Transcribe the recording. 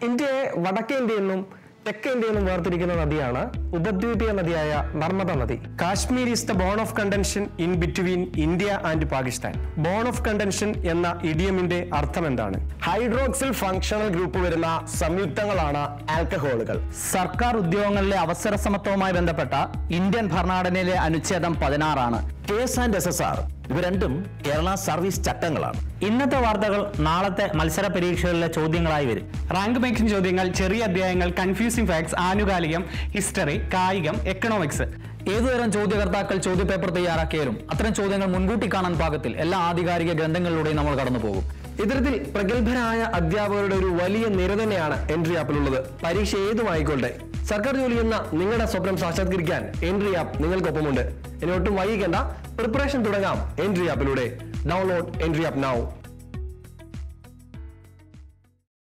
ഇന്ത്യയെ വടക്കേ ഇന്ത്യ എന്നും തെക്കേ ഇന്ത്യ എന്നും വേർതിരിക്കുന്ന നദിയാണ് ഉപദ്വീപീയ നദിയായ നർമ്മദ നദി Kashmir is the bone of contention in between India and Pakistan bone of contention എന്ന ഇഡിയമിന്റെ അർത്ഥം എന്താണ് ഹൈഡ്രോക്സിൽ ഫങ്ഷണൽ ഗ്രൂപ്പ് വരുന്ന സംയുക്തങ്ങളാണ് ആൽക്കഹോളുകൾ സർക്കാർ ഉദ്യോഗങ്ങളിലെ അവസര സമത്വവുമായി ബന്ധപ്പെട്ട ഇന്ത്യൻ ഭരണഘടനയിലെ അനുച്ഛേദം പതിനാറാണ് case and S S R ഇവ രണ്ടും കേരള സർവീസ് ചട്ടങ്ങളാണ് ഇന്നത്തെ വാർത്തകൾ നാളത്തെ മത്സര പരീക്ഷകളിലെ ചോദ്യങ്ങളായി വരും റാങ്ക് മേക്കിംഗ് ചോദ്യങ്ങൾ ചെറിയ അധ്യായങ്ങൾ കൺഫ്യൂസിംഗ് ഫാക്ട്സ് ആനുകാലികം ഹിസ്റ്ററി കായികം എക്കണോമിക്സ് ഏതുതരം ചോദ്യകർത്താക്കൾ ചോദ്യപേപ്പർ തയ്യാറാക്കിയാലും അത്തരം ചോദ്യങ്ങൾ മുൻകൂട്ടി കാണാൻ പാകത്തിൽ എല്ലാ ആധികാരിക ഗ്രന്ഥങ്ങളിലൂടെയും നമ്മൾ കടന്നു പോകും ഇത്തരത്തിൽ പ്രഗത്ഭരായ അധ്യാപകരുടെ ഒരു വലിയ നിര തന്നെയാണ് എൻട്രി ആപ്പിലുള്ളത് പരീക്ഷ ഏതുമായിക്കോട്ടെ സർക്കാർ ജോലി എന്ന നിങ്ങളുടെ സ്വപ്നം സാക്ഷാത്കരിക്കാൻ എൻട്രി ആപ്പ് നിങ്ങൾക്കൊപ്പമുണ്ട് ഇനി ഒട്ടും വൈകിക്കേണ്ട പ്രിപ്പറേഷൻ തുടങ്ങാം എൻട്രി ആപ്പിലൂടെ ഡൗൺലോഡ് എൻട്രി ആപ്പ് നൗ